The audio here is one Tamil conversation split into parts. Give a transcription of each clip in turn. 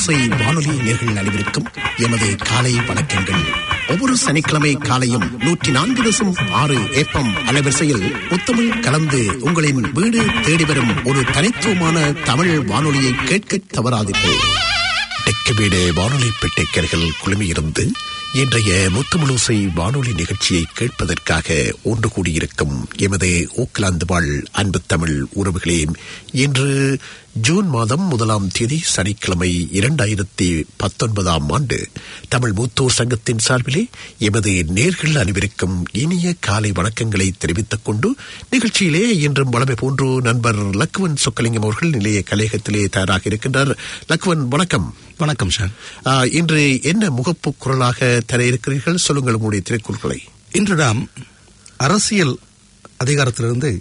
முத்தமிழோசை வானொலி நேர்கள் அனைவருக்கும் எமது காலை வணக்கங்கள் ஒவ்வொரு சனிக்கிழமை காலையும் நூற்றி நான்கு தசம் ஆறு ஏப்பம் அலைவரிசையில் முத்தமிழ் கலந்து உங்களின் வீடு தேடி வரும் ஒரு தனித்துவமான தமிழ் வானொலியை கேட்க தவறாதீர்கள் தெற்கு வீடு வானொலி பெட்டைக்கர்கள் குழுமியிருந்து இன்றைய முத்தமிழோசை வானொலி நிகழ்ச்சியை கேட்பதற்காக ஒன்று கூடியிருக்கும் எமது ஓக்கலாந்து வாழ் அன்பு தமிழ் உறவுகளே இன்று ஜூன் மாதம் முதலாம் தேதி சனிக்கிழமை இரண்டாயிரத்தி பத்தொன்பதாம் ஆண்டு தமிழ் மூத்தோர் சங்கத்தின் சார்பிலே எமது நேர்கள் அனைவருக்கும் இனிய காலை வணக்கங்களை தெரிவித்துக் கொண்டு நிகழ்ச்சியிலே இன்றும் வளமை போன்று நண்பர் லக்குவன் சொக்கலிங்கம் அவர்கள் நிலைய கலையகத்திலே தயாராக இருக்கின்றார் லக்குவன் வணக்கம் வணக்கம் சார் ஆ, இன்று என்ன முகப்பு குரலாக தர இருக்கிறீர்கள் சொல்லுங்கள் உங்களுடைய திரைக்குறள்களை இன்று நாம் அரசியல் அதிகாரத்திலிருந்து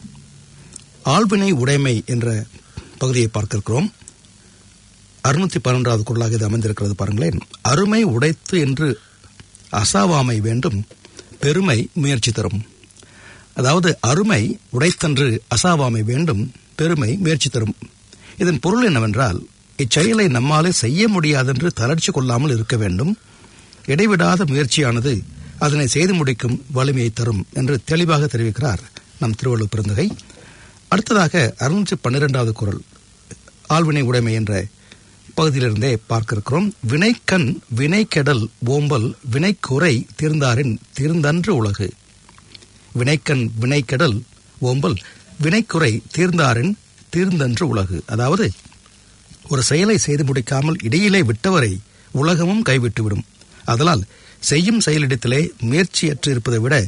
ஆள்வினை உடைமை என்ற பகுதியை பார்க்க இருக்கிறோம் அறுநூத்தி பன்னெண்டாவது குரலாக இது அமைந்திருக்கிறது பாருங்களேன் அருமை உடைத்து என்று அசாவாமை வேண்டும் பெருமை முயற்சி தரும் அதாவது அருமை உடைத்தன்று அசாவாமை வேண்டும் பெருமை முயற்சி தரும் இதன் பொருள் என்னவென்றால் இச்செயலை நம்மாலே செய்ய முடியாதென்று தளர்ச்சி கொள்ளாமல் இருக்க வேண்டும் இடைவிடாத முயற்சியானது அதனை செய்து முடிக்கும் வலிமையை தரும் என்று தெளிவாக தெரிவிக்கிறார் நம் திருவள்ளுவர் பெருந்தகை அடுத்ததாக அறுநூற்றி பன்னிரெண்டாவது குரல் ஆள்வினை உடைமை என்ற பகுதியிலிருந்தே பார்க்க இருக்கிறோம் வினைக்கண் வினைக்கெடல் ஓம்பல் வினைக்குறை தீர்ந்தாரின் தீர்ந்தன்று உலகு வினைக்கண் வினைக்கெடல் ஓம்பல் வினைக்குறை தீர்ந்தாரின் தீர்ந்தன்று உலகு அதாவது ஒரு செயலை செய்து முடிக்காமல் இடையிலே விட்டவரை உலகமும் கைவிட்டுவிடும் அதனால் செய்யும் செயலிடத்திலே முயற்சியற்று இருப்பதை விட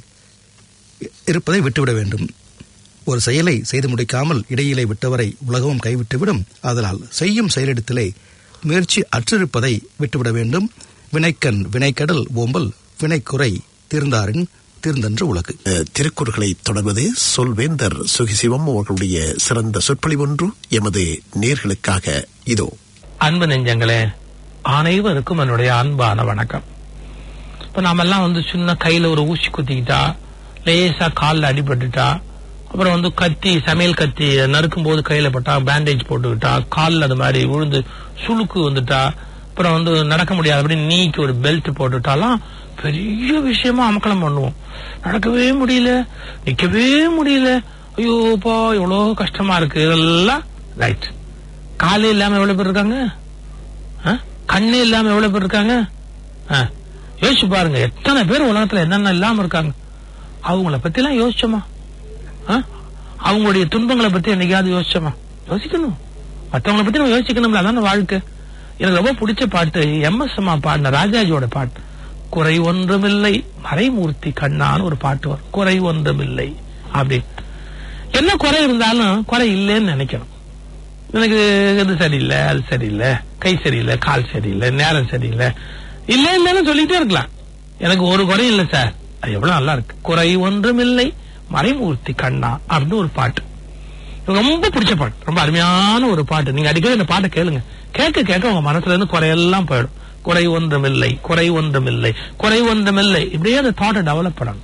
இருப்பதை விட்டுவிட வேண்டும் ஒரு செயலை செய்து முடிக்காமல் இடையிலே விட்டவரை உலகமும் கைவிட்டுவிடும் அதனால் செய்யும் செயலிடத்திலே முயற்சி அற்றிருப்பதை விட்டுவிட வேண்டும் வினைக்கண் வினைக்கடல் ஓம்பல் வினைக்குறை தீர்ந்தாரின் தீர்ந்தன்று உலகு அஹ், திருக்குறள்களை தொடர்வது சொல்வேந்தர் சுகிசிவம் அவர்களுடைய சிறந்த சொற்பொழிவு ஒன்று எமது நேர்களுக்காக இதோ அன்பு நெஞ்சங்களே அனைவருக்கும் என்னுடைய அன்பான வணக்கம் இப்ப நாமெல்லாம் வந்து சின்ன கையில ஒரு ஊசி குத்திக்கிட்டா லேசா கால்ல அடிபட்டுட்டா அப்புறம் வந்து கத்தி சமையல் கத்தி நறுக்கும் போது கையில பட்டா பேண்டேஜ் போட்டுக்கிட்டா கால்ல அது மாதிரி விழுந்து சுளுக்கு வந்துட்டா அப்புறம் வந்து நடக்க முடியாதபடி நீக்கு ஒரு பெல்ட் போட்டுட்டாலாம் பெரிய விஷயமா அமக்கலம் பண்ணுவோம் நடக்கவே முடியல நிக்கவே முடியல ஐயோப்பா எவ்வளவு கஷ்டமா இருக்கு இதெல்லாம் ரைட் காலே இல்லாம எவ்வளவு பேர் இருக்காங்க ஆ? கண்ணே இல்லாம எவ்வளவு பேர் இருக்காங்க ஆ. யோசிச்சு பாருங்க எத்தனை பேர் உலகத்துல என்னென்ன இல்லாம இருக்காங்க அவங்கள பத்தி எல்லாம் யோசிச்சோமா ஆ? அவங்களுடைய துன்பங்களை பத்தி என்னைக்காவது யோசிச்சோமா யோசிக்கணும் மத்தவங்கள பத்தி நம்ம யோசிக்கணும்ல அதான வாழ்க்கை எனக்கு ரொம்ப பிடிச்ச பாட்டு எம் எஸ் அம்மா பாடின ராஜாஜியோட பாட்டு குறை ஒன்றுமில்லை மறைமூர்த்தி கண்ணான்னு ஒரு பாட்டு வரும் குறை ஒன்றுமில்லை அப்படி என்ன குறை இருந்தாலும் குறை இல்லைன்னு நினைக்கணும் எனக்கு இது சரியில்லை அது சரியில்லை கை சரியில்லை கால் சரியில்லை நேரம் சரியில்லை இல்ல இல்லைன்னு சொல்லிட்டே இருக்கலாம் எனக்கு ஒரு குறையும் இல்லை சார் அது எவ்வளவு நல்லா இருக்கு குறை ஒன்றும் இல்லை மறைமூர்த்தி கண்ணா அப்படின்னு ஒரு பாட்டு எனக்கு ரொம்ப பிடிச்ச பாட்டு ரொம்ப அருமையான ஒரு பாட்டு நீங்க அடிக்கடி இந்த பாட்டை கேளுங்க கேட்க கேட்க உங்க மனசுல இருந்து குறையெல்லாம் போயிடும் குறை ஒன்றுமில்லை குறை ஒன்றுமில்லை குறை ஒன்றுமில்லை இப்படியே அந்த தாட்டை டெவலப் பண்ணணும்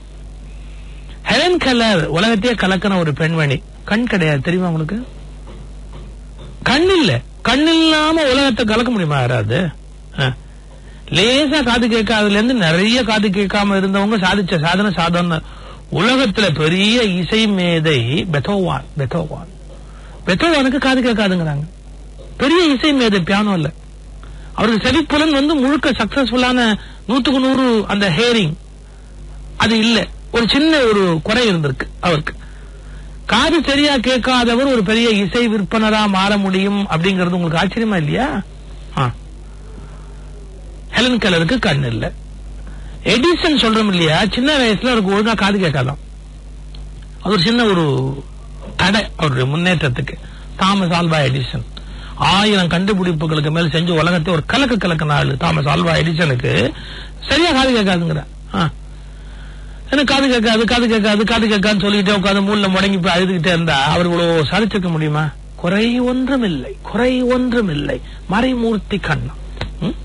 ஹெலன் கலர் உலகத்தையே கலக்கின ஒரு பெண்மணி கண் கிடையாது தெரியுமா உங்களுக்கு கண் இல்ல கண் இல்லாம உலகத்தை கலக்க முடியுமா யாராவது ஆ. லேசா காது கேட்காதுல இருந்து நிறைய காது கேட்காம இருந்தவங்க சாதிச்ச சாதனை சாதனை உலகத்துல பெரிய இசை மேதை பெத்தோவான் பெத்தோவான் பெத்தோவானுக்கு காது கேட்காதுங்கிறாங்க பெரிய இசை மேதை பியானோ இல்ல அவருக்கு செவிப்புலன் வந்து முழுக்க சக்சஸ்ஃபுல்லான நூத்துக்கு நூறு அந்த ஹேரிங் அது இல்ல ஒரு சின்ன ஒரு குறை இருந்திருக்கு அவருக்கு காது சரியா கேட்காதவர் ஒரு பெரிய இசை விற்பனரா மாற முடியும் அப்படிங்கறது உங்களுக்கு ஆச்சரியமா இல்லையா ஆ. ஹெலன் கலருக்கு கண் இல்ல எடிசன் சொல்றோம் இல்லையா சின்ன வயசுல அவருக்கு ஒழுங்கா காது கேட்காதாம் அது ஒரு சின்ன ஒரு தடை அவருடைய முன்னேற்றத்துக்கு தாமஸ் ஆல்வா எடிசன் ஆயிரம் கண்டுபிடிப்புகளுக்கு மேல் செஞ்சு உலகத்தை ஒரு கலக்கு கலக்கின ஆளு தாமஸ் ஆல்வா எடிசனுக்கு சரியா காது கேட்காதுங்கிற ஆ. எனக்கு காது கேட்காது காது கேட்காது காது கேட்காதுன்னு சொல்லிக்கிட்டே உட்காந்து மூணுல முடங்கி போய் அழுதுகிட்டே இருந்தா அவர் இவ்வளவு சாதிச்சிருக்க முடியுமா குறை ஒன்றும் இல்லை குறை ஒன்றும் இல்லை மறைமூர்த்தி கண்ணா ம்?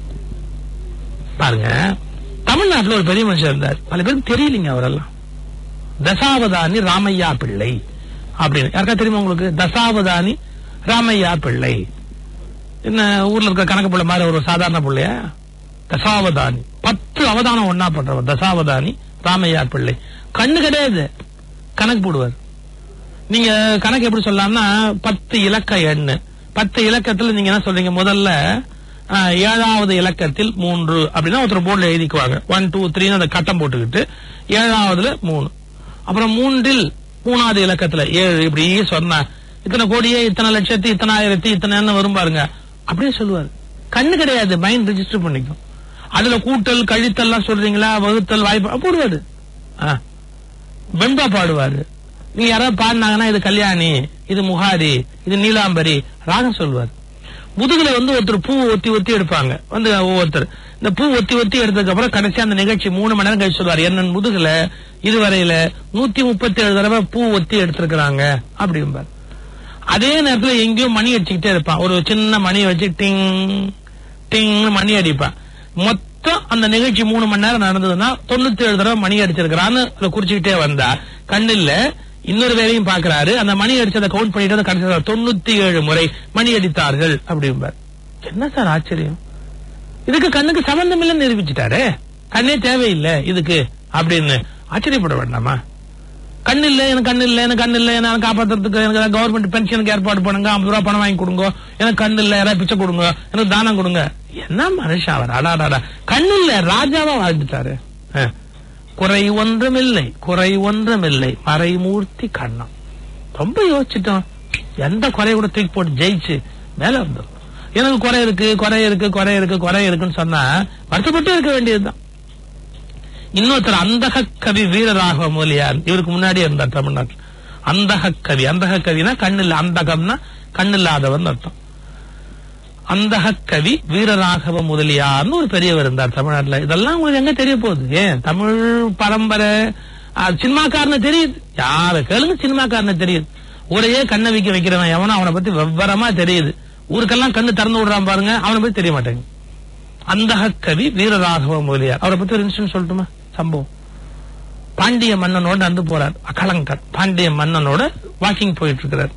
பாருங்க தமிழ்நாட்டுல ஒரு பெரிய மனுஷன் இருந்தார் பல பேருக்கு தெரியலீங்க அவரெல்லாம் தசாவதானி ராமையா பிள்ளை அப்படின்னு யாருக்கா தெரியுமா உங்களுக்கு தசாவதானி ராமையா பிள்ளை என்ன ஊர்ல இருக்க கணக்கு பிள்ளை மாதிரி ஒரு சாதாரண பிள்ளையா தசாவதானி பத்து அவதானம் ஒன்னா பண்றவர் தசாவதானி ராமையார் பிள்ளை கண்ணு கிடையாது கணக்கு போடுவார் நீங்க கணக்கு எப்படி சொல்லலாம்னா பத்து இலக்க எண்ணு பத்து இலக்கத்துல நீங்க என்ன சொல்றீங்க முதல்ல ஆ, ஏழாவது இலக்கத்தில் மூன்று அப்படின்னா ஒருத்தர் போர்டுல எழுதிக்குவாங்க ஒன் டூ த்ரீ அந்த கட்டம் போட்டுக்கிட்டு ஏழாவதுல மூணு அப்புறம் மூன்றில் மூணாவது இலக்கத்துல ஏழு இப்படி சொன்னா இத்தனை கோடியே இத்தனை லட்சத்தி இத்தனை ஆயிரத்தி இத்தனை வரும் பாருங்க அப்படியே சொல்லுவாரு கண்ணு கிடையாது மைண்ட் ரெஜிஸ்டர் பண்ணிக்கும் அதுல கூட்டல் கழித்தல் எல்லாம் சொல்றீங்களா வகுத்தல் வாய்ப்பு போடுவாரு ஆ. வெண்பா பாடுவாரு நீங்க யாராவது பாடினாங்கன்னா இது கல்யாணி இது முகாரி இது நீலாம்பரி ராகம் சொல்வார் முதுகுல வந்து ஒருத்தர் பூ ஒத்தி ஒத்தி எடுப்பாங்க வந்து ஒவ்வொருத்தர் இந்த பூ ஒத்தி ஒத்தி எடுத்ததுக்கு அப்புறம் கடைசியா அந்த நிகழ்ச்சி மூணு மணி நேரம் கழிச்சு சொல்வார் என்ன முதுகுல இதுவரையில நூத்தி முப்பத்தி ஏழு தடவை பூ ஒத்தி எடுத்திருக்கிறாங்க அப்படிம்பார் அதே நேரத்துல எங்கேயும் மணி அடிச்சுக்கிட்டே இருப்பான் ஒரு சின்ன மணி வச்சு டிங் டிங் மணி அடிப்பான் மொத்தம் அந்த நிகழ்ச்சி மூணு மணி நேரம் நடந்ததுன்னா தொண்ணூத்தி ஏழு தடவை மணி அடிச்சிருக்கிறான்னு அதை குறிச்சுக்கிட்டே வந்தா கண்ணில்ல இன்னொரு வேலையும் பாக்குறாரு அந்த மணி அடிச்சதை கவுண்ட் பண்ணிட்டு வந்து கடைசி தொண்ணூத்தி ஏழு முறை மணி அடித்தார்கள் அப்படிம்பார் என்ன சார் ஆச்சரியம் இதுக்கு கண்ணுக்கு சம்பந்தம் இல்லைன்னு நிரூபிச்சுட்டாரே கண்ணே தேவையில்லை இதுக்கு அப்படின்னு ஆச்சரியப்பட வேண்டாமா கண்ணு இல்ல எனக்கு கண்ணு இல்ல எனக்கு கண்ணு இல்ல என்ன காப்பாத்துறதுக்கு எனக்கு கவர்மெண்ட் பென்ஷனுக்கு ஏற்பாடு பண்ணுங்க ஐம்பது ரூபா பணம் வாங்கி கொடுங்க எனக்கு கண்ணு இல்ல யாராவது பிச்சை கொடுங்க எனக்கு தானம் கொடுங்க என்ன மனுஷன் அவர் அடாடாடா கண்ணு இல்ல ராஜாவா வாழ்ந்துட்டாரு அஹ். குறை ஒன்றுமில்லை குறை ஒன்றுமில்லை மறைமூர்த்தி கண்ணம் ரொம்ப யோசிச்சுட்டோம் எந்த குறை கூட தூக்கி போட்டு ஜெயிச்சு மேல இருந்தோம் எனக்கு குறை இருக்கு குறை இருக்கு குறை இருக்கு குறை இருக்குன்னு சொன்னா வருத்தப்பட்டு இருக்க வேண்டியதுதான் இன்னொருத்தர் அந்தக கவி வீரராக மூலியார் இவருக்கு முன்னாடியே இருந்தார் தமிழ்நாட்டில் அந்தக கவி அந்தக கவினா கண்ணில்ல அந்தகம்னா கண்ணில்லாதவன் அர்த்தம் அந்தக கவி வீரராகவ முதலியார்னு ஒரு பெரியவர் இருந்தார் தமிழ்நாட்டுல இதெல்லாம் உங்களுக்கு எங்க தெரிய போகுது ஏன் தமிழ் பரம்பரை அஹ், சினிமாக்காரனு தெரியுது யார கேளுங்க சினிமாக்காரனு தெரியுது ஊரையே கண்ணை வைக்க வைக்கிறவன் எவனோ அவனை பத்தி விவரமா தெரியுது ஊருக்கெல்லாம் கண்ணு திறந்து விடுறான் பாருங்க அவனை பத்தி தெரிய மாட்டேங்குது அந்தக கவி வீரராகவ முதலியார் அவரை பத்தி ஒரு இன்சிடென்ட் சொல்லட்டுமா சம்பவம் பாண்டிய மன்னனோட நடந்து போறார் அகலங்கர் பாண்டிய மன்னனோட வாக்கிங் போயிட்டு இருக்கிறார்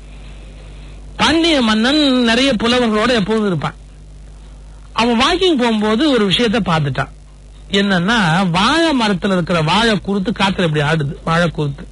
பாண்டிய மன்னன் நிறைய புலவர்களோட எப்போதும் இருப்பான் அவன் வாக்கிங் போகும்போது ஒரு விஷயத்த பார்த்துட்டான் என்னன்னா வாழை மரத்துல இருக்கிற வாழை குருத்து காத்துல இப்படி ஆடுது வாழை குருத்து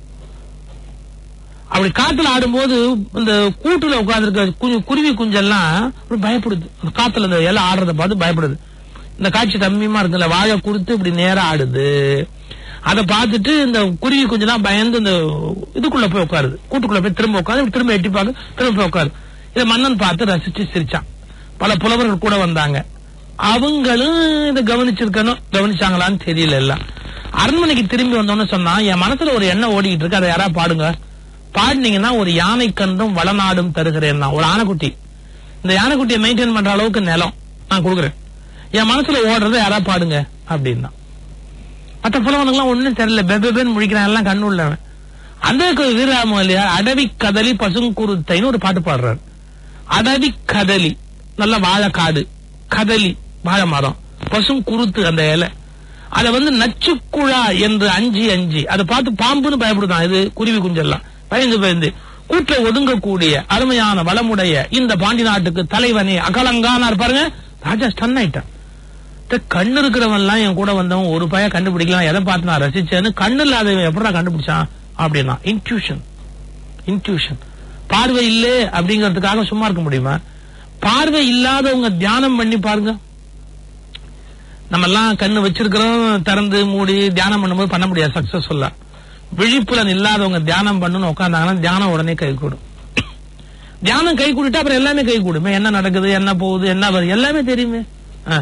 அப்படி காத்துல ஆடும்போது இந்த கூட்டுல உட்கார்ந்து குருவி குஞ்செல்லாம் அப்படி பயப்படுது அந்த காத்துல அந்த இலை ஆடுறத பார்த்து பயப்படுது இந்த காட்சி தம்மியமா இருக்குல்ல வாழை குடுத்து இப்படி நேரா ஆடுது அதை பார்த்துட்டு இந்த குருவி குஞ்செல்லாம் பயந்து இந்த இதுக்குள்ள போய் உட்காருது கூட்டுக்குள்ள போய் திரும்ப உட்காந்து திரும்ப எட்டி பார்க்க திரும்ப போய் உட்காரு இதை மன்னன் பார்த்து ரசிச்சு சிரிச்சான் பல புலவர்கள் கூட வந்தாங்க அவங்களும் இதை கவனிச்சிருக்கணும் கவனிச்சாங்களான்னு தெரியல எல்லாம் அரண்மனைக்கு திரும்பி வந்தோன்னு சொன்னா என் மனசுல ஒரு எண்ணம் ஓடிக்கிட்டு இருக்கு அதை யாரா பாடுங்க பாடினீங்கன்னா ஒரு யானை கன்றும் வளநாடும் தருகிறேன் ஒரு ஆனைக்குட்டி இந்த யானைக்குட்டியை மெயின்டைன் பண்ற அளவுக்கு நிலம் நான் கொடுக்குறேன் என் மனசுல ஓடுறத யாரா பாடுங்க அப்படின்னா மத்த புலவனுக்குலாம் ஒண்ணும் தெரியல பெபெபேன்னு முழிக்கிறான் எல்லாம் கண்ணு உள்ளவன் அந்த வீரராமலியா அடவி கதலி பசுங்குருத்தைன்னு ஒரு பாட்டு பாடுறாரு அடவி கதலி நல்ல வாழைக்காடு கதலி வாழை மரம் பசும் குருத்து அந்த இலை அத வந்து நச்சுக்குழா என்று அஞ்சி அஞ்சி அதை பார்த்து பாம்புன்னு பயப்படுதான் இது குருவி குஞ்செல்லாம் பயந்து பயந்து கூட்டுல ஒதுங்கக்கூடிய அருமையான வளமுடைய இந்த பாண்டி நாட்டுக்கு தலைவனே அகலங்கானா இருப்பாருங்க ராஜா ஸ்டன் ஆயிட்டான் இந்த கண்ணு இருக்கிறவன் எல்லாம் என் கூட வந்தவன் ஒரு பைய கண்டுபிடிக்கலாம் எதை பார்த்து நான் ரசிச்சேன்னு கண்ணு இல்லாதவன் எப்படா கண்டுபிடிச்சான் அப்படின்னா இன்ட்யூஷன் இன்ட்யூஷன் பார்வை இல்லே அப்படிங்கறதுக்காக சும்மா இருக்க முடியுமா பார்வை இல்லாதவங்க தியானம் பண்ணி பாருங்க நம்ம எல்லாம் கண்ணு வச்சிருக்கிறோம் திறந்து மூடி தியானம் பண்ணும்போது பண்ண முடியாது சக்சஸ்ஃபுல்லா விழிப்புலன் இல்லாதவங்க தியானம் பண்ணணும்னு உட்காந்தாங்கன்னா தியானம் உடனே கை கூடும் தியானம் கை கூடிட்டா அப்புறம் எல்லாமே கை கூடுமே என்ன நடக்குது என்ன போகுது என்ன வருது எல்லாமே தெரியுமே ஆ.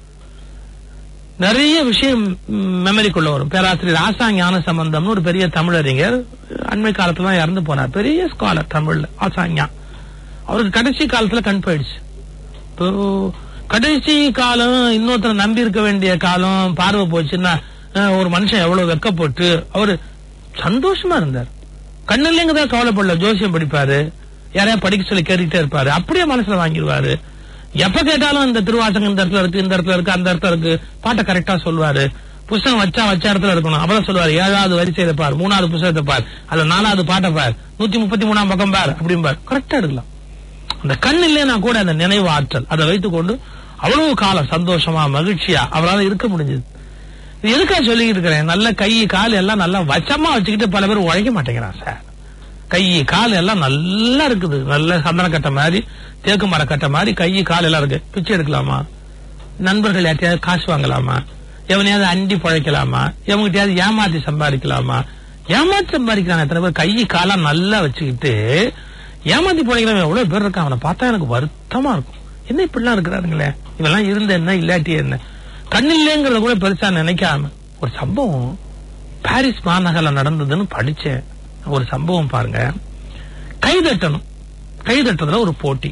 நிறைய விஷயம் மெமரிக்குள்ள வரும் பேராசிரியர் ஆசா ஞான சம்பந்தம்னு ஒரு பெரிய தமிழறிஞர் அண்மை காலத்துல தான் இறந்து போனார் பெரிய ஸ்காலர் தமிழ்ல ஆசா ஞா அவருக்கு கடைசி காலத்துல கண் போயிடுச்சு இப்போ கடைசி காலம் இன்னொருத்தரை நம்பி இருக்க வேண்டிய காலம் பார்வை போச்சுன்னா அஹ், ஒரு மனுஷன் எவ்வளவு வெக்கப்பட்டு அவரு சந்தோஷமா இருந்தார் கண்ணுலங்க தான் கவலைப்படல ஜோசியம் படிப்பாரு யாரையா படிக்க சொல்லி கேட்டுக்கிட்டே இருப்பாரு அப்படியே மனசுல வாங்கிடுவாரு எப்ப கேட்டாலும் இந்த திருவாசகம் இந்த இடத்துல இருக்கு இந்த இடத்துல இருக்கு அந்த இடத்துல இருக்கு பாட்டை கரெக்டா சொல்லுவாரு புஸ்தகம் வச்சா வச்ச இடத்துல இருக்கணும் அப்புறம் சொல்லுவாரு ஏழாவது வரிசையில பார் மூணாவது புஸ்தகத்தை பார் அதுல நாலாவது பாட்டை பார் நூத்தி முப்பத்தி மூணாம் பக்கம் பார் அப்படிம்பார் கரெக்டா எடுக்கலாம் அந்த கண் இல்லைன்னா கூட அந்த நினைவு ஆற்றல் அதை வைத்துக்கொண்டு அவ்வளவு காலம் சந்தோஷமா மகிழ்ச்சியா அவரால் இருக்க முடிஞ்சது இது எதுக்காக சொல்லிக்கிட்டு இருக்கிறேன் நல்ல கை கால் எல்லாம் நல்லா வச்சமா வச்சுக்கிட்டு பல பேர் உழைக்க மாட்டேங்கிறான் சார் கை கால் எல்லாம் நல்லா இருக்குது நல்ல சந்தன கட்டை மாதிரி தேக்கு மர கட்டை மாதிரி கை கால் எல்லாம் இருக்கு பிச்சை எடுக்கலாமா நண்பர்கள் யார்ட்டையாவது காசு வாங்கலாமா எவனையாவது அண்டி பழைக்கலாமா எவங்கிட்டயாவது ஏமாத்தி சம்பாதிக்கலாமா ஏமாத்தி சம்பாதிக்கிறாங்க எத்தனை பேர் கை காலா நல்லா வச்சுக்கிட்டு ஏமாத்தி பழைக்கிறவன் எவ்வளவு பேர் இருக்கான் அவனை பார்த்தா எனக்கு வருத்தமா இருக்கும் என்ன இப்படிலாம் இருக்கிறாருங்களே இவெல்லாம் இருந்த என்ன இல்லாட்டி என்ன கண்ணில்லைங்கிறத கூட பெருசா நினைக்காம ஒரு சம்பவம் பாரிஸ் மாநகர்ல நடந்ததுன்னு படிச்சேன் ஒரு சம்பவம் பாருங்க கைதட்டணும் கைதட்டுறதுல ஒரு போட்டி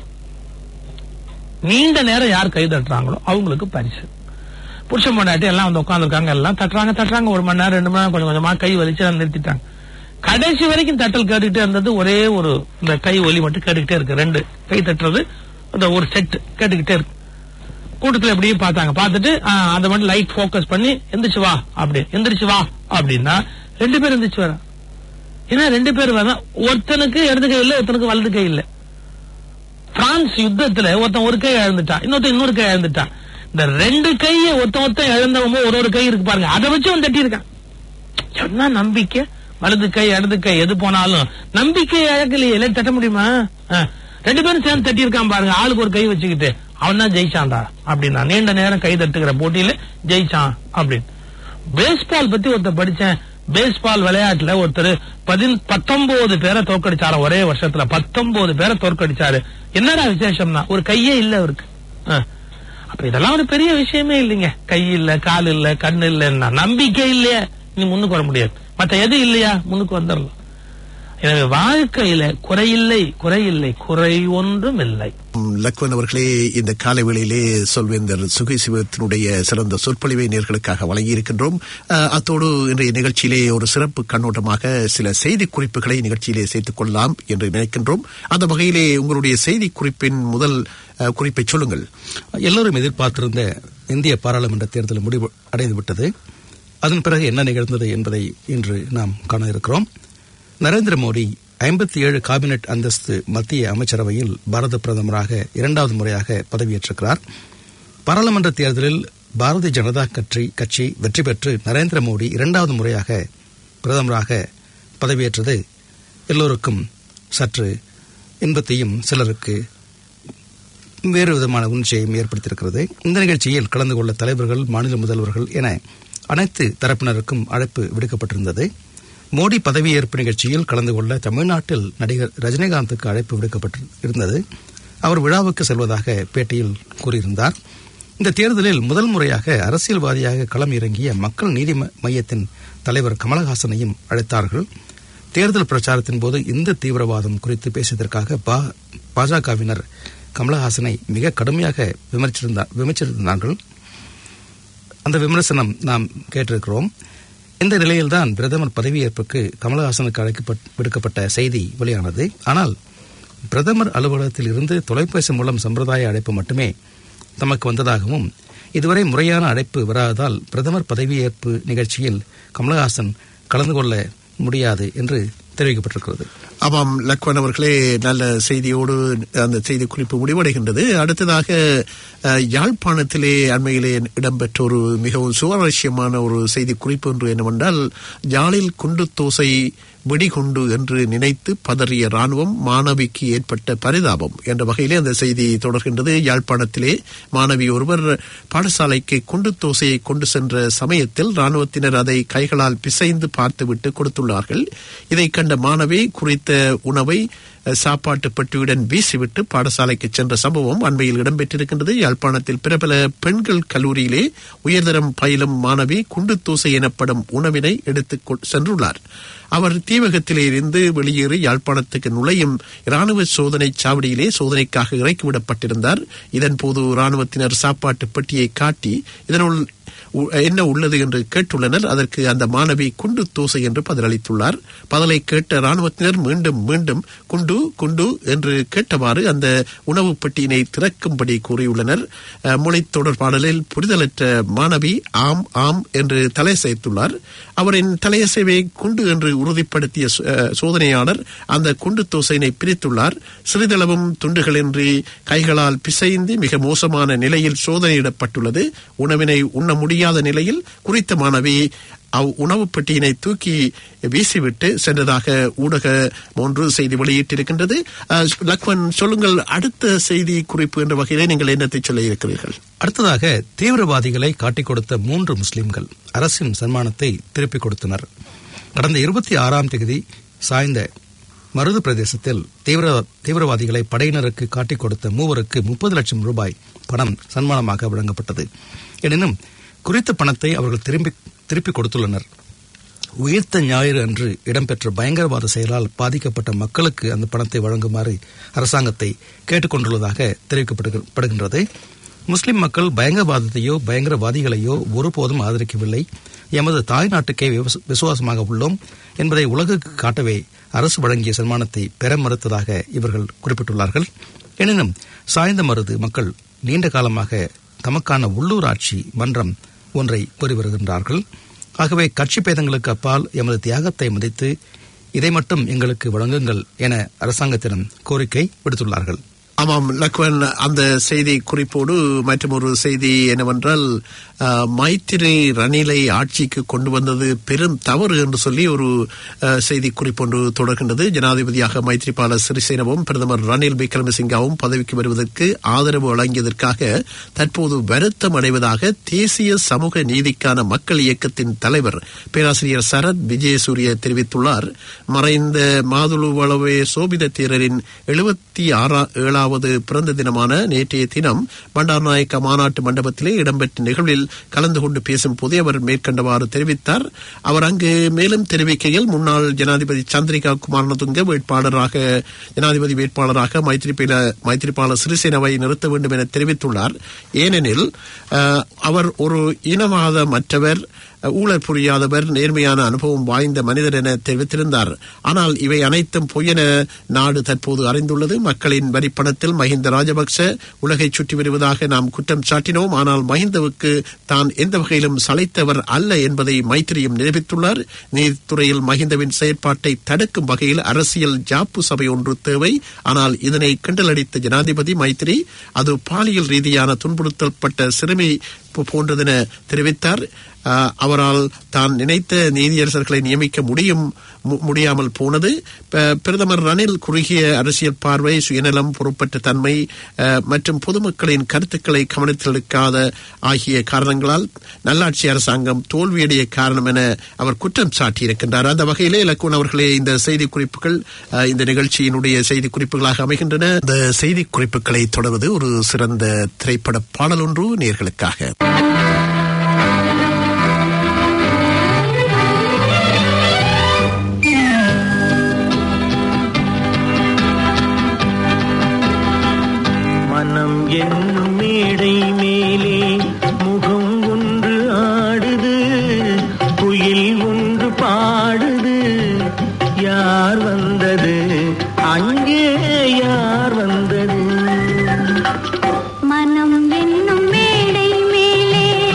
நீண்ட நேரம் யார் கை தட்டுறாங்களோ அவங்களுக்கு பரிசு புருஷன் பொண்டாட்டி எல்லாம் வந்து உட்காந்துருக்காங்க எல்லாம் தட்டுறாங்க தட்டுறாங்க ஒரு மணி நேரம் ரெண்டு மணி நேரம் கொஞ்சம் கொஞ்சமா கை வலிச்சு அதை நிறுத்திட்டாங்க கடைசி வரைக்கும் தட்டல் கேட்டுக்கிட்டே இருந்தது ஒரே ஒரு இந்த கை ஒலி மட்டும் கேட்டுக்கிட்டே இருக்கு ரெண்டு கை தட்டுறது அந்த ஒரு செட் கேட்டுக்கிட்டே இருக்கு கூட்டத்துல எப்படியே பார்த்தாங்க பார்த்துட்டு ஆ, அதை மட்டும் லைட் ஃபோக்கஸ் பண்ணி எந்திரிச்சு வா அப்படி எந்திரிச்சு வா அப்படின்னா ரெண்டு பேர் எந்திரிச்சு வர ஏன்னா ரெண்டு பேர் வரா ஒருத்தனுக்கு இடது கை இல்ல ஒருத்தனுக்கு வலது கை இல்ல பிரான்ஸ் யுத்தத்துல ஒருத்தன் ஒரு கை இழந்துட்டான் இன்னொருத்தன் இன்னொரு கை இழந்துட்டான் இந்த ரெண்டு கையை ஒருத்தன் ஒருத்தன் இழந்தவங்க ஒரு ஒரு கை இருக்கு பாருங்க அதை வச்சு அவன் தட்டியிருக்கான் என்ன நம்பிக்கை வலது கை இடது கை எது போனாலும் நம்பிக்கை இழக்கலையே இல்லை தட்ட முடியுமா ஆ. ரெண்டு பேரும் சேர்ந்து தட்டி இருக்கான் பாருங்க ஆளுக்கு ஒரு கை வச்சுக்கிட்டு அவன் தான் ஜெயிச்சான்டா அப்படின்னா நீண்ட நேரம் கை தட்டுகிற போட்டியில ஜெயிச்சான் அப்படின்னு பேஸ்பால் பத்தி ஒருத்தர் படிச்சேன் பேஸ்பால் விளையாட்டுல ஒருத்தர் பதின் பத்தொன்பது பேரை தோற்கடிச்சாரு ஒரே வருஷத்துல பத்தொன்பது பேரை தோற்கடிச்சாரு என்னடா விசேஷம்னா ஒரு கையே இல்ல அவருக்கு ஆ. அப்ப இதெல்லாம் ஒரு பெரிய விஷயமே இல்லைங்க கை இல்ல கால் இல்ல கண்ணு இல்லைன்னா நம்பிக்கை இல்லையா நீ முன்னுக்கு வர முடியாது மத்த எது இல்லையா முன்னுக்கு வந்துடலாம் எனவே வாழ்க்கையில குறையில்லை குறையில்லை குறை ஒன்றும் இல்லை ம், லக்வன் அவர்களே இந்த காலை வேளையிலே சொல்வேந்தர் சுகை சிவத்தினுடைய சிறந்த சொற்பொழிவை நேர்களுக்காக வழங்கியிருக்கின்றோம் அஹ், அத்தோடு இன்றைய நிகழ்ச்சியிலே ஒரு சிறப்பு கண்ணோட்டமாக சில செய்தி குறிப்புகளை நிகழ்ச்சியிலே சேர்த்துக் கொள்ளலாம் என்று நினைக்கின்றோம் அந்த வகையிலே உங்களுடைய செய்தி குறிப்பின் முதல் அஹ், குறிப்பை சொல்லுங்கள் எல்லோரும் எதிர்பார்த்திருந்த இந்திய பாராளுமன்ற தேர்தல் முடிவு அடைந்து விட்டது அதன் பிறகு என்ன நிகழ்ந்தது என்பதை இன்று நாம் காண இருக்கிறோம் நரேந்திர மோடி ஐம்பத்தி ஏழு காபினெட் அந்தஸ்து மத்திய அமைச்சரவையில் பாரத பிரதமராக இரண்டாவது முறையாக பதவியேற்றிருக்கிறார் பாராளுமன்ற தேர்தலில் பாரதிய ஜனதா கட்சி கட்சி வெற்றி பெற்று நரேந்திர மோடி இரண்டாவது முறையாக பிரதமராக பதவியேற்றது எல்லோருக்கும் சற்று இன்பத்தையும் சிலருக்கு வேறு விதமான உணர்ச்சியையும் ஏற்படுத்தியிருக்கிறது இந்த நிகழ்ச்சியில் கலந்து கொள்ள தலைவர்கள் மாநில முதல்வர்கள் என அனைத்து தரப்பினருக்கும் அழைப்பு விடுக்கப்பட்டிருந்தது மோடி பதவியேற்பு நிகழ்ச்சியில் கலந்து கொள்ள தமிழ்நாட்டில் நடிகர் ரஜினிகாந்துக்கு அழைப்பு விடுக்கப்பட்டு இருந்தது அவர் விழாவுக்கு செல்வதாக பேட்டியில் கூறியிருந்தார் இந்த தேர்தலில் முதல் முறையாக அரசியல்வாதியாக களம் இறங்கிய மக்கள் நீதி ம- மையத்தின் தலைவர் கமலஹாசனையும் அழைத்தார்கள் தேர்தல் பிரச்சாரத்தின் போது இந்த தீவிரவாதம் குறித்து பேசியதற்காக பா- பாஜகவினர் கமலஹாசனை மிக கடுமையாக விமர்சித்திருந்தா- விமர்சித்திருந்தார்கள் அந்த விமர்சனம் நாம் கேட்டிருக்கிறோம் இந்த நிலையில்தான் பிரதமர் பதவியேற்புக்கு கமலஹாசனுக்கு அழைக்கப்பட் விடுக்கப்பட்ட செய்தி வெளியானது ஆனால் பிரதமர் அலுவலகத்தில் இருந்து தொலைபேசி மூலம் சம்பிரதாய அழைப்பு மட்டுமே தமக்கு வந்ததாகவும் இதுவரை முறையான அழைப்பு வராததால் பிரதமர் பதவியேற்பு நிகழ்ச்சியில் கமலஹாசன் கலந்து கொள்ள முடியாது என்று தெரிவிக்கப்பட்டிருக்கிறது ஆமாம் லக்வன் அவர்களே நல்ல செய்தியோடு அந்த செய்தி குறிப்பு முடிவடைகின்றது அடுத்ததாக அஹ், யாழ்ப்பாணத்திலே அண்மையிலே இடம்பெற்ற ஒரு மிகவும் சுவாரஸ்யமான ஒரு செய்தி குறிப்பு ஒன்று என்னவென்றால் யாழில் குண்டு தோசை வெடிகுண்டு என்று நினைத்து பதறிய ராணுவம் மாணவிக்கு ஏற்பட்ட பரிதாபம் என்ற வகையிலே அந்த செய்தி தொடர்கின்றது யாழ்ப்பாணத்திலே மாணவி ஒருவர் பாடசாலைக்கு குண்டு தோசையை கொண்டு சென்ற சமயத்தில் ராணுவத்தினர் அதை கைகளால் பிசைந்து பார்த்துவிட்டு கொடுத்துள்ளார்கள் இதை கண்ட மாணவி குறித்த உணவை அஹ், சாப்பாட்டு பெட்டியுடன் வீசிவிட்டு பாடசாலைக்கு சென்ற சம்பவம் அண்மையில் இடம்பெற்றிருக்கின்றது யாழ்ப்பாணத்தில் பிரபல பெண்கள் கல்லூரியிலே உயர்தரம் பயிலும் மாணவி குண்டு தோசை எனப்படும் உணவினை எடுத்துக் கொ- சென்றுள்ளார் அவர் தீவகத்திலே இருந்து வெளியேறி யாழ்ப்பாணத்துக்கு நுழையும் இராணுவ சோதனை சாவடியிலே சோதனைக்காக இறக்கிவிடப்பட்டிருந்தார் இதன்போது இராணுவத்தினர் சாப்பாட்டு பெட்டியை காட்டி இதனுள் உ- என்ன உள்ளது என்று கேட்டுள்ளனர் அதற்கு அந்த மாணவி குண்டு தோசை என்று பதிலளித்துள்ளார் பதிலை கேட்ட ராணுவத்தினர் மீண்டும் மீண்டும் குண்டு குண்டு என்று கேட்டவாறு அந்த உணவு பெட்டியினை திறக்கும்படி கூறியுள்ளனர் அஹ், மொழி தொடர்பாடலில் புரிதலற்ற மாணவி ஆம் ஆம் என்று தலையசைத்துள்ளார் அவரின் தலையசைவை குண்டு என்று உறுதிப்படுத்திய சோ- அஹ், சோதனையாளர் அந்த குண்டு தோசையினை பிரித்துள்ளார் சிறிதளவும் துண்டுகளின்றி கைகளால் பிசைந்து மிக மோசமான நிலையில் சோதனையிடப்பட்டுள்ளது உணவினை உண்ண முடியாத நிலையில் குறித்த மாணவி அவ் உணவுப் பெட்டியினை தூக்கி வீசிவிட்டு சென்றதாக ஊடக ஒன்று செய்தி வெளியிட்டிருக்கின்றது அஹ், லக்வன் சொல்லுங்கள் அடுத்த செய்தி குறிப்பு என்ற வகையிலே நீங்கள் என்னத்தை சொல்ல இருக்கிறீர்கள் அடுத்ததாக தீவிரவாதிகளை காட்டிக் கொடுத்த மூன்று முஸ்லிம்கள் அரசின் சன்மானத்தை திருப்பிக் கொடுத்தனர் கடந்த இருபத்தி ஆறாம் தேதி சாய்ந்த மருது பிரதேசத்தில் தீவிர தீவிரவாதிகளை படையினருக்கு காட்டிக் கொடுத்த மூவருக்கு முப்பது லட்சம் ரூபாய் பணம் சன்மானமாக வழங்கப்பட்டது எனினும் குறித்த பணத்தை அவர்கள் திரும்பி திருப்பிக் கொடுத்துள்ளனர் உயிர்த்த ஞாயிறு அன்று இடம்பெற்ற பயங்கரவாத செயலால் பாதிக்கப்பட்ட மக்களுக்கு அந்த பணத்தை வழங்குமாறு அரசாங்கத்தை கேட்டுக்கொண்டுள்ளதாக தெரிவிக்கப்படுகின்றது முஸ்லிம் மக்கள் பயங்கரவாதத்தையோ பயங்கரவாதிகளையோ ஒருபோதும் ஆதரிக்கவில்லை எமது தாய் நாட்டுக்கே விவச- விசுவாசமாக உள்ளோம் என்பதை உலகுக்கு காட்டவே அரசு வழங்கிய சன்மானத்தை பெற மறுத்ததாக இவர்கள் குறிப்பிட்டுள்ளார்கள் எனினும் சாய்ந்த மருது மக்கள் நீண்ட காலமாக தமக்கான உள்ளூராட்சி மன்றம் ஒன்றை கோரி வருகின்றார்கள் ஆகவே கட்சி பேதங்களுக்கு அப்பால் எமது தியாகத்தை மதித்து இதை மட்டும் எங்களுக்கு வழங்குங்கள் என அரசாங்கத்திடம் கோரிக்கை விடுத்துள்ளார்கள் ஆமாம் லக்வன் அந்த செய்தி குறிப்போடு மற்றும் ஒரு செய்தி என்னவென்றால் அஹ், மைத்திரி ரணிலை ஆட்சிக்கு கொண்டு வந்தது பெரும் தவறு என்று சொல்லி ஒரு அஹ், செய்தி குறிப்பொன்று தொடர்கின்றது ஜனாதிபதியாக மைத்ரிபால சிறிசேனவும் பிரதமர் ரணில் விக்ரமசிங்காவும் பதவிக்கு வருவதற்கு ஆதரவு வழங்கியதற்காக தற்போது வருத்தம் அடைவதாக தேசிய சமூக நீதிக்கான மக்கள் இயக்கத்தின் தலைவர் பேராசிரியர் சரத் விஜயசூரிய தெரிவித்துள்ளார் மறைந்த மாதுளுவளவே சோபித தேரரின் எழுபத்தி ஆறா ஏழாவது பிறந்த தினமான நேற்றைய தினம் பண்டார்நாயக்க மாநாட்டு மண்டபத்திலே இடம்பெற்ற நிகழ்வில் கலந்து கொண்டு பேசும் போதே அவர் மேற்கண்டவாறு தெரிவித்தார் அவர் அங்கு மேலும் தெரிவிக்கையில் முன்னாள் ஜனாதிபதி சந்திரிகா குமாரநதுங்க வேட்பாளராக ஜனாதிபதி வேட்பாளராக மைத்ரிபால மைத்ரிபால சிறிசேனவை நிறுத்த வேண்டும் என தெரிவித்துள்ளார் ஏனெனில் அஹ், அவர் ஒரு இனவாதமற்றவர் ஊழல் புரியாதவர் நேர்மையான அனுபவம் வாய்ந்த மனிதர் என தெரிவித்திருந்தார் ஆனால் இவை அனைத்தும் பொய்யென நாடு தற்போது அறிந்துள்ளது மக்களின் வரிப்பணத்தில் மஹிந்த ராஜபக்ச உலகை சுற்றி வருவதாக நாம் குற்றம் சாட்டினோம் ஆனால் மஹிந்தவுக்கு தான் எந்த வகையிலும் சளைத்தவர் அல்ல என்பதை மைத்திரியும் நிரூபித்துள்ளார் நீதித்துறையில் மஹிந்தவின் செயற்பாட்டை தடுக்கும் வகையில் அரசியல் ஜாப்பு சபை ஒன்று தேவை ஆனால் இதனை கிண்டலடித்த ஜனாதிபதி மைத்திரி அது பாலியல் ரீதியான துன்புறுத்தப்பட்ட சிறுமி போ- போன்றதென தெரிவித்தார் ஆஹ், அவரால் தான் நினைத்த நீதியரசர்களை நியமிக்க முடியும் மு- முடியாமல் போனது ப- பிரதமர் ரணில் குறுகிய அரசியல் பார்வை சுயநலம் பொறுப்பற்ற தன்மை ஆஹ், மற்றும் பொதுமக்களின் கருத்துக்களை கவனித்தெடுக்காத ஆகிய காரணங்களால் நல்லாட்சி அரசாங்கம் தோல்வியடைய காரணம் என அவர் குற்றம் சாட்டியிருக்கின்றார் அந்த வகையிலே லக்குன் அவர்களே இந்த செய்தி குறிப்புகள் ஆஹ், இந்த நிகழ்ச்சியினுடைய செய்தி குறிப்புகளாக அமைகின்றன இந்த செய்தி குறிப்புகளை தொடர்வது ஒரு சிறந்த திரைப்பட பாடல் ஒன்று நேர்களுக்காக மனம் என்னும் மேடை மேலே முகம் ஒன்று ஆடுது குயில் ஒன்று பாடுது யார் வந்தது அங்கே யார் வந்தது மனம் என்னும் மேடை மேலே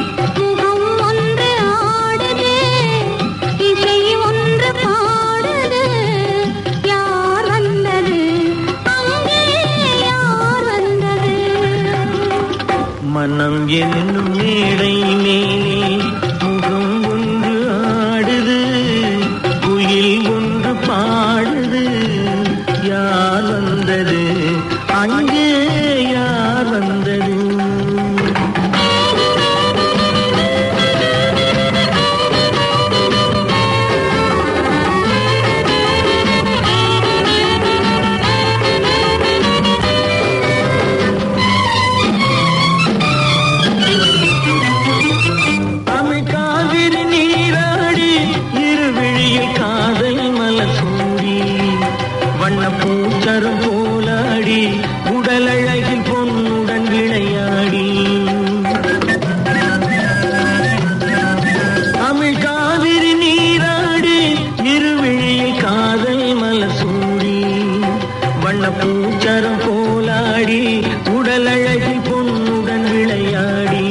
மலர் சூடி வண்ண பூச்சரம் போலாடி உடல் அழகில் பொன்னுடன் விளையாடி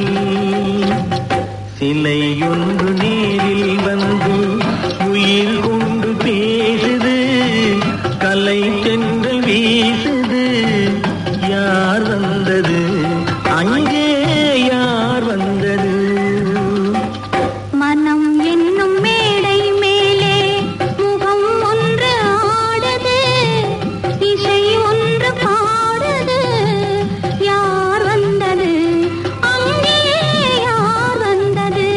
சிலையொன்று நேரில் வந்து உயிர் கொண்டு பேசுது கலை தென்றல் வீசுது யார் வந்தது அங்கே யார் வந்தது மனம் என்னும் மேடை மேலே முகம் ஒன்று ஆடுது இசை ஒன்று பாடுது யார் வந்தது அங்கே யார் வந்தது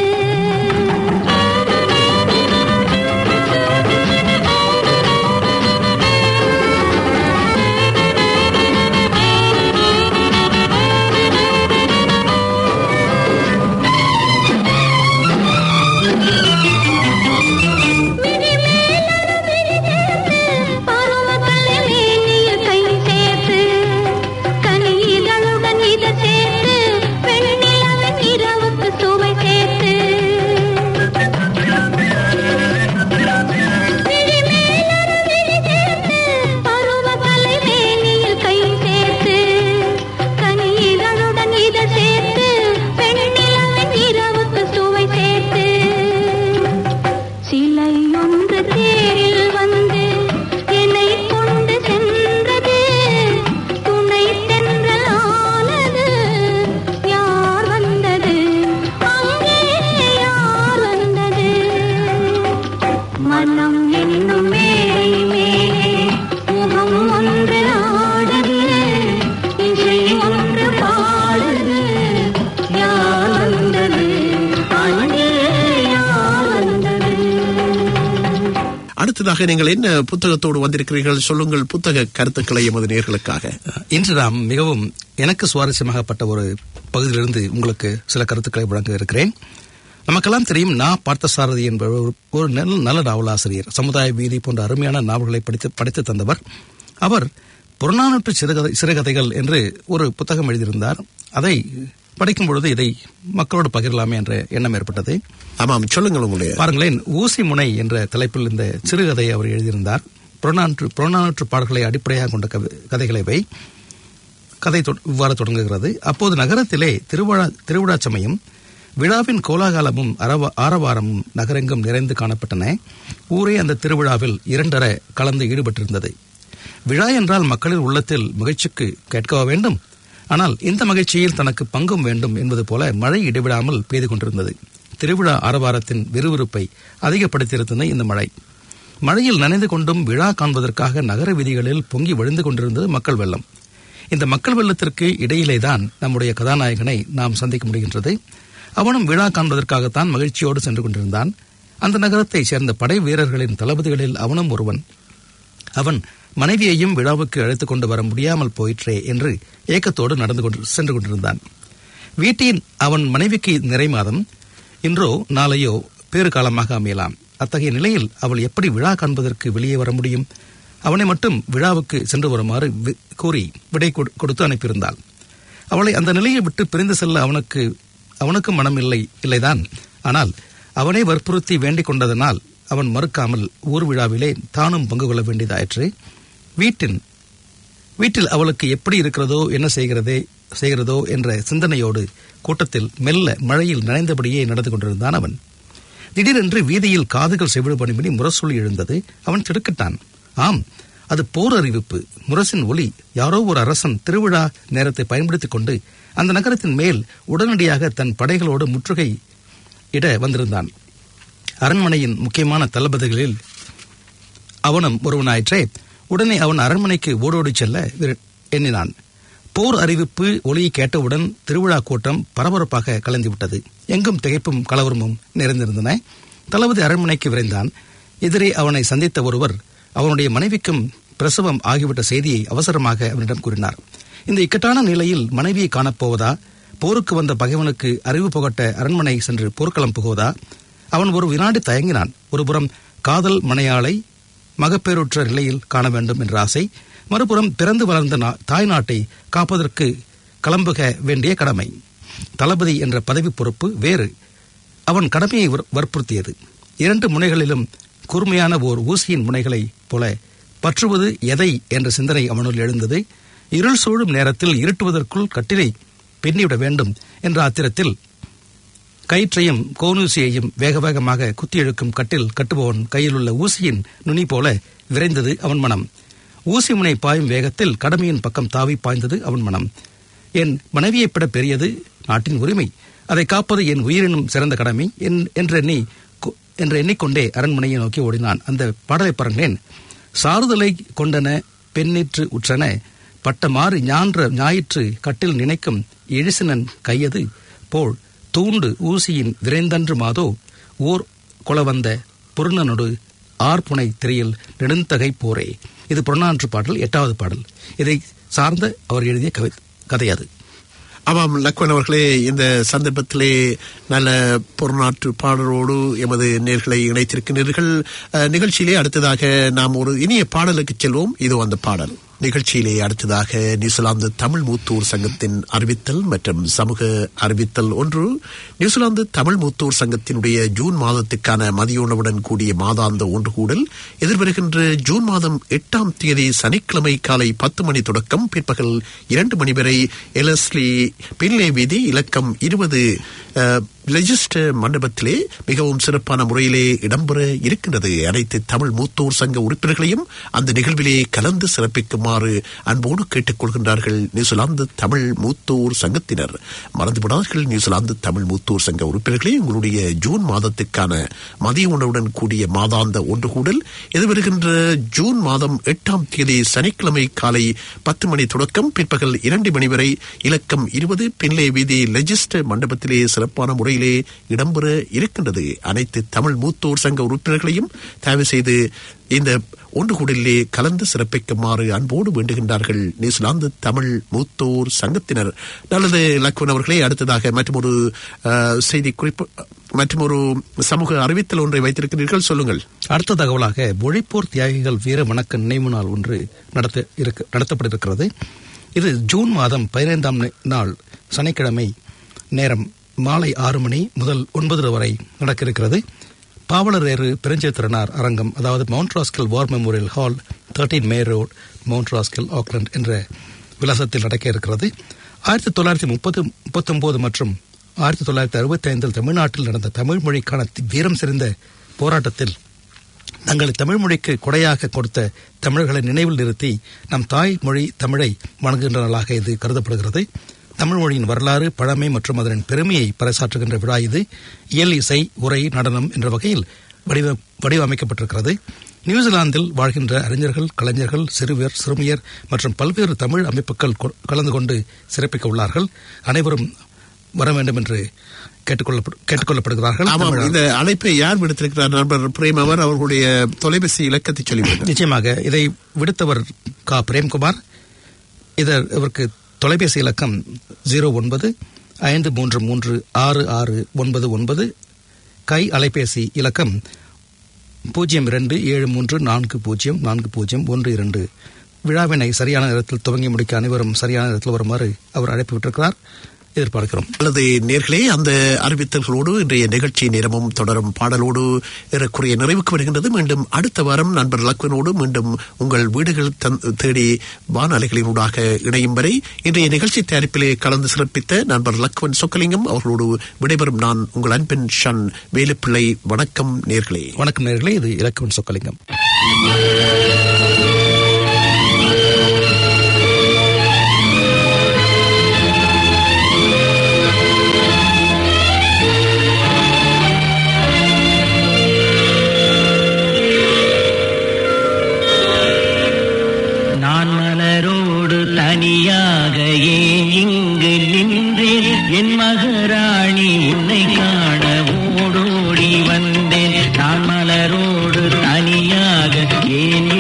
பருவக்கலை மேனியில் கை சேர்த்து கனி இதழுடன் இத சேர்த்து பெண்ணிலவின் இரவுக்கு சுவை சேர்த்து விழிமேலொரு விழி சேர்த்து பருவக்கலை மேனியில் கை சேர்த்து கனி இதழுடன் இத சேர்த்து பெண்ணிலவின் இரவுக்கு சுவை சேர்த்து சிலை ஒன்று தேரில் வந்து என்னை கொண்டு சென்றது துணை தென்றல் ஆனது யார் வந்தது அங்கே யார் வந்தது மனம் என்னும் மேடை மேலே முகம் ஒன்று ஆடுது இசை ஒன்று பாடுது யார் வந்தது அங்கே யார் வந்தது அடுத்ததாக நீங்கள் என்ன புத்தகத்தோடு வந்திருக்கிறீர்கள் சொல்லுங்கள் புத்தக கருத்துக்களை எமது நேர்களுக்காக இன்று நாம் மிகவும் எனக்கு சுவாரஸ்யமாகப்பட்ட ஒரு பகுதியிலிருந்து உங்களுக்கு சில கருத்துக்களை வழங்க இருக்கிறேன் நமக்கெல்லாம் தெரியும் நா பார்த்தசாரதி என்பவர் ஒரு- ஒரு நல்ல நல்ல நாவலாசிரியர் சமுதாய வீதி போன்ற அருமையான நாவல்களை படித்து படித்து தந்தவர் அவர் புறநானூற்று சிறுகதை சிறுகதைகள் என்று ஒரு புத்தகம் எழுதியிருந்தார் அதை படிக்கும் பொழுது இதை மக்களோடு பகிரலாமே என்ற எண்ணம் ஏற்பட்டது ஆமாம் சொல்லுங்கள் உங்களுடைய பாருங்களேன் ஊசி முனை என்ற தலைப்பில் இந்த சிறுகதையை அவர் எழுதியிருந்தார் புறநானூற்று புறநானூற்று பாடல்களை அடிப்படையாக கொண்ட கவி- கதைகளை வை கதை தொ- இவ்வாறு தொடங்குகிறது அப்போது நகரத்திலே திருவிழா திருவிழா சமயம் விழாவின் கோலாகலமும் அரவ ஆரவாரமும் நகரெங்கும் நிறைந்து காணப்பட்டன ஊரே அந்த திருவிழாவில் இரண்டர கலந்து ஈடுபட்டிருந்தது விழா என்றால் மக்களின் உள்ளத்தில் மகிழ்ச்சிக்கு கேட்கவா வேண்டும் ஆனால் இந்த மகிழ்ச்சியில் தனக்கு பங்கும் வேண்டும் என்பது போல மழை இடைவிடாமல் பெய்து கொண்டிருந்தது திருவிழா ஆரவாரத்தின் விறுவிறுப்பை அதிகப்படுத்தியிருந்தது இந்த மழை மழையில் நனைந்து கொண்டும் விழா காண்பதற்காக நகர வீதிகளில் பொங்கி வழிந்து கொண்டிருந்தது மக்கள் வெள்ளம் இந்த மக்கள் வெள்ளத்திற்கு இடையிலேதான் நம்முடைய கதாநாயகனை நாம் சந்திக்க முடிகின்றது அவனும் விழா காண்பதற்காகத்தான் மகிழ்ச்சியோடு சென்று கொண்டிருந்தான் அந்த நகரத்தைச் சேர்ந்த படை வீரர்களின் தளபதிகளில் அவனும் ஒருவன் அவன் மனைவியையும் விழாவுக்கு அழைத்துக் கொண்டு வர முடியாமல் போயிற்றே என்று ஏக்கத்தோடு நடந்து கொண்டு சென்று கொண்டிருந்தான் வீட்டின் அவன் மனைவிக்கு நிறை மாதம் இன்றோ நாளையோ பேறு காலமாக அமையலாம் அத்தகைய நிலையில் அவள் எப்படி விழா காண்பதற்கு வெளியே வர முடியும் அவனை மட்டும் விழாவுக்கு சென்று வருமாறு வி- கூறி விடை கொடு- கொடுத்து அனுப்பியிருந்தாள் அவளை அந்த நிலையை விட்டு பிரிந்து செல்ல அவனுக்கு அவனுக்கும் மனம் இல்லை இல்லைதான் ஆனால் அவனை வற்புறுத்தி வேண்டிக் கொண்டதனால் அவன் மறுக்காமல் ஊர் விழாவிலே தானும் பங்கு கொள்ள வேண்டியதாயிற்று வீட்டின் வீட்டில் அவளுக்கு எப்படி இருக்கிறதோ என்ன செய்கிறதே செய்கிறதோ என்ற சிந்தனையோடு கூட்டத்தில் மெல்ல மழையில் நனைந்தபடியே நடந்து கொண்டிருந்தான் அவன் திடீரென்று வீதியில் காதுகள் செவிடுபடிபடி முரசொலி எழுந்தது அவன் திடுக்கிட்டான் ஆம் அது போர் அறிவிப்பு முரசின் ஒலி யாரோ ஒரு அரசன் திருவிழா நேரத்தை பயன்படுத்திக் கொண்டு அந்த நகரத்தின் மேல் உடனடியாக தன் படைகளோடு முற்றுகை இட வந்திருந்தான் அரண்மனையின் முக்கியமான தளபதிகளில் அவனும் ஒருவனாயிற்றே உடனே அவன் அரண்மனைக்கு ஓடோடிச் செல்ல விரு- எண்ணினான் போர் அறிவிப்பு ஒலியை கேட்டவுடன் திருவிழா கூட்டம் பரபரப்பாக கலந்துவிட்டது எங்கும் திகைப்பும் கலவரமும் நிறைந்திருந்தன தளபதி அரண்மனைக்கு விரைந்தான் எதிரே அவனை சந்தித்த ஒருவர் அவனுடைய மனைவிக்கும் பிரசவம் ஆகிவிட்ட செய்தியை அவசரமாக அவனிடம் கூறினார் இந்த இக்கட்டான நிலையில் மனைவியை காணப்போவதா போருக்கு வந்த பகைவனுக்கு அறிவு புகட்ட அரண்மனை சென்று போர்க்களம் புகுவதா அவன் ஒரு வினாடி தயங்கினான் ஒருபுறம் காதல் மனையாளை மகப்பேறுற்ற நிலையில் காண வேண்டும் என்ற ஆசை மறுபுறம் பிறந்து வளர்ந்த நா- தாய் நாட்டை காப்பதற்கு கிளம்புக வேண்டிய கடமை தளபதி என்ற பதவி பொறுப்பு வேறு அவன் கடமையை வர்- வற்புறுத்தியது இரண்டு முனைகளிலும் கூர்மையான ஓர் ஊசியின் முனைகளைப் போல பற்றுவது எதை என்ற சிந்தனை அவனுள் எழுந்தது இருள் சூழும் நேரத்தில் இருட்டுவதற்குள் கட்டிலை பின்னிவிட வேண்டும் என்ற ஆத்திரத்தில் கயிற்றையும் கோனூசியையும் வேக வேகமாக குத்தி இழுக்கும் கட்டில் கட்டுபவன் கையில் உள்ள ஊசியின் நுனி போல விரைந்தது அவன் மனம் ஊசி முனை பாயும் வேகத்தில் கடமையின் பக்கம் தாவி பாய்ந்தது அவன் மனம் என் மனைவியைப் விட பெரியது நாட்டின் உரிமை அதை காப்பது என் உயிரினும் சிறந்த கடமை என்- என்றெண்ணி கொ- என்று எண்ணிக்கொண்டே அரண்மனையை நோக்கி ஓடினான் அந்த பாடலை பாருங்களேன் சாறுதலை கொண்டன பெண்ணிற்று உற்றன பட்டமாறு ஞான்ற ஞாயிற்று கட்டில் நினைக்கும் இழிசினன் கையது போல் தூண்டு ஊசியின் விரைந்தன்று மாதோ ஓர் கொலவந்த புருணனொடு ஆர்ப்புனை திரையில் நெடுந்தகை போரே இது புறநானூற்று பாடல் எட்டாவது பாடல் இதை சார்ந்த அவர் எழுதிய கவி கதை அது ஆமாம் லக்வன் அவர்களே இந்த சந்தர்ப்பத்திலே நல்ல பொருநாற்று பாடலோடு எமது நேர்களை இணைத்திருக்கின்றீர்கள் அஹ், நிகழ்ச்சியிலே அடுத்ததாக நாம் ஒரு இனிய பாடலுக்கு செல்வோம் இதோ அந்த பாடல் நிகழ்ச்சியிலே அடுத்ததாக நியூசிலாந்து தமிழ் மூத்தூர் சங்கத்தின் அறிவித்தல் மற்றும் சமூக அறிவித்தல் ஒன்று நியூசிலாந்து தமிழ் மூத்தூர் சங்கத்தினுடைய ஜூன் மாதத்துக்கான மதிய உணவுடன் கூடிய மாதாந்த ஒன்று கூடல் எதிர்வருகின்ற ஜூன் மாதம் எட்டாம் தேதி சனிக்கிழமை காலை பத்து மணி தொடக்கம் பிற்பகல் இரண்டு மணி வரை எலஸ்லி பின்லே வீதி இலக்கம் இருபது லெஜிஸ்டர் மண்டபத்திலே மிகவும் சிறப்பான முறையிலே இடம்பெற இருக்கின்றது அனைத்து தமிழ் மூத்தோர் சங்க உறுப்பினர்களையும் அந்த நிகழ்விலே கலந்து சிறப்பிக்குமாறு அன்போடு கேட்டுக்கொள்கின்றார்கள் நியூசிலாந்து தமிழ் மூத்தோர் சங்கத்தினர் மறந்துவிடாதீர்கள் நியூசிலாந்து தமிழ் மூத்தோர் சங்க உறுப்பினர்களே உங்களுடைய ஜூன் மாதத்துக்கான மதிய உணவுடன் கூடிய மாதாந்த ஒன்று கூடல் எதிர்வருகின்ற ஜூன் மாதம் எட்டாம் தேதி சனிக்கிழமை காலை பத்து மணி தொடக்கம் பிற்பகல் இரண்டு மணி வரை இலக்கம் இருபது பின்லே வீதி லெஜிஸ்டர் மண்டபத்திலே சிறப்பான முறையிலே இடம்பெற இருக்கின்றது அனைத்து தமிழ் மூத்தோர் சங்க உறுப்பினர்களையும் தயவு செய்து இந்த ஒன்று கூடலிலே கலந்து சிறப்பிக்குமாறு அன்போடு வேண்டுகின்றார்கள் நியூசிலாந்து தமிழ் மூத்தோர் சங்கத்தினர் நல்லது லக்வன் அவர்களே அடுத்ததாக மற்றொரு அஹ், செய்தி குறிப்பு மற்றொரு சமூக அறிவித்தல் ஒன்றை வைத்திருக்கிறீர்கள் சொல்லுங்கள் அடுத்த தகவலாக மொழிப்போர் தியாகிகள் வீர வணக்க நினைவு நாள் ஒன்று நடத்த இருக்கு நடத்தப்பட இருக்கிறது இது ஜூன் மாதம் பதினைந்தாம் நி- நாள் சனிக்கிழமை நேரம் மாலை ஆறு மணி முதல் ஒன்பது வரை நடக்க இருக்கிறது பாவலரேறு பெருஞ்சேத்திரனார் அரங்கம் அதாவது Mount Roskill War Memorial Hall thirteen May Road Mount Roskill Auckland என்ற விலாசத்தில் நடக்க இருக்கிறது ஆயிரத்தி தொள்ளாயிரத்தி முப்பது முப்பத்தொன்பது மற்றும் ஆயிரத்தி தொள்ளாயிரத்தி அறுபத்தி ஐந்தில் தமிழ்நாட்டில் நடந்த தமிழ் மொழிக்கான தி- வீரம் செறிந்த போராட்டத்தில் தங்களை தமிழ் மொழிக்கு கொடையாக கொடுத்த தமிழர்களை நினைவில் நிறுத்தி நம் தாய் மொழி தமிழை வணங்குகின்ற நாளாக இது கருதப்படுகிறது தமிழ் மொழியின் வரலாறு பழமை மற்றும் அதன் பெருமையை பறைசாற்றுகின்ற விழா இது இயல் இசை உரை நடனம் என்ற வகையில் வடிவ வடிவமைக்கப்பட்டிருக்கிறது நியூசிலாந்தில் வாழ்கின்ற அறிஞர்கள் கலைஞர்கள் சிறுவர் சிறுமியர் மற்றும் பல்வேறு தமிழ் அமைப்புகள் கொ- கலந்து கொண்டு சிறப்பிக்க உள்ளார்கள் அனைவரும் வர வேண்டும் என்று கேட்டுக்கொள்ளப்படு- கேட்டுக்கொள்ளப்படுகிறார்கள் ஆமாம் தமிழ் இந்த அழைப்பை யார் விடுத்திருக்கிறார் நண்பர் பிரேம் அவர் அவர்களுடைய தொலைபேசி இலக்கத்தை சொல்லிவிடுங்கள் நிச்சயமாக இதை விடுத்தவர் கா பிரேம்குமார் இதர் இவருக்கு தொலைபேசி இலக்கம் ஜீரோ ஒன்பது ஐந்து மூன்று மூன்று ஆறு ஆறு ஒன்பது ஒன்பது கை அலைபேசி இலக்கம் பூஜ்ஜியம் இரண்டு ஏழு மூன்று நான்கு பூஜ்ஜியம் நான்கு பூஜ்ஜியம் ஒன்று இரண்டு விழாவினை சரியான நேரத்தில் துவங்கி முடிக்க அனைவரும் சரியான நேரத்தில் வருமாறு அவர் அழைப்பு விட்டிருக்கிறார் எதிர்பார்க்கிறோம் அல்லது நேர்களே அந்த அறிவித்தல்களோடு இன்றைய நிகழ்ச்சி நேரமும் தொடரும் பாடலோடு ஏறக்குறைய நிறைவுக்கு வருகின்றது மீண்டும் அடுத்த வாரம் நண்பர் லக்வனோடு மீண்டும் உங்கள் வீடுகள் தந்- தேடி வானலைகளினூடாக இணையும் வரை இன்றைய நிகழ்ச்சி தயாரிப்பிலே கலந்து சிறப்பித்த நண்பர் லக்வன் சொக்கலிங்கம் அவர்களோடு விடைபெறும் நான் உங்கள் அன்பின் ஷன் வேலுப்பிள்ளை வணக்கம் நேர்களே வணக்கம் நேர்களே இது இலக்கவன் சொக்கலிங்கம் நான் மலரோடு தனியாக ஏன் இங்கு நின்றேன் என் மகராணி உன்னை காண ஓடோடி வந்தேன் நான் மலரோடு தனியாக ஏன்